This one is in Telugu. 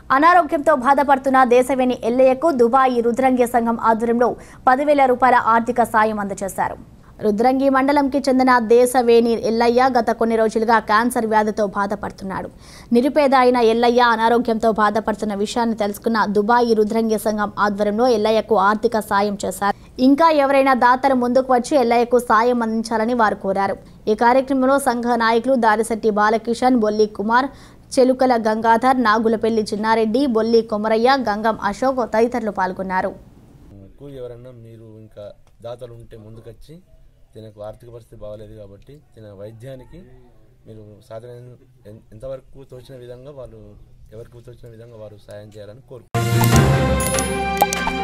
అనారోగ్యంతో బాధపడుతున్న దేశవేణి ఎల్లయ్యకు దుబాయి రుద్రంగి సంఘం ఆధ్వర్యంలో పదివేల రూపాయల ఆర్థిక సాయం అందజేశారు రుద్రంగి మండలంకి చెందిన దేశవేణి ఎల్లయ్య గత కొన్ని రోజులుగా క్యాన్సర్ వ్యాధితో బాధపడుతున్నాడు నిరుపేద అయిన ఎల్లయ్య అనారోగ్యంతో బాధపడుతున్న విషయాన్ని తెలుసుకున్న దుబాయి రుద్రంగి సంఘం ఆధ్వర్యంలో ఎల్లయ్యకు ఆర్థిక సాయం చేశారు ఇంకా ఎవరైనా దాతలు ముందుకు వచ్చి ఎల్లయ్యకు సాయం అందించాలని వారు కోరారు ఈ కార్యక్రమంలో సంఘ నాయకులు దారిశెట్టి బాలకిషన్ బొల్లి కుమార్ చెలుకల గంగాధర్ నాగులపల్లి చిన్నారెడ్డి బొల్లి కొమరయ్య గంగం అశోక్ తదితరులు పాల్గొన్నారు కు ఎవరన్నా మీరు ఇంకా దాతలు ఉంటే ముందుకొచ్చి తినకు ఆర్థిక పరిస్థితి బాగలేదు కాబట్టి తిన వైద్యానికి మీరు సాధన ఎంతవరకు తోచిన విధంగా వాళ్ళు ఎవరికి తోచిన విధంగా వారు సాయం చేయాలని కోరుకుంటున్నారు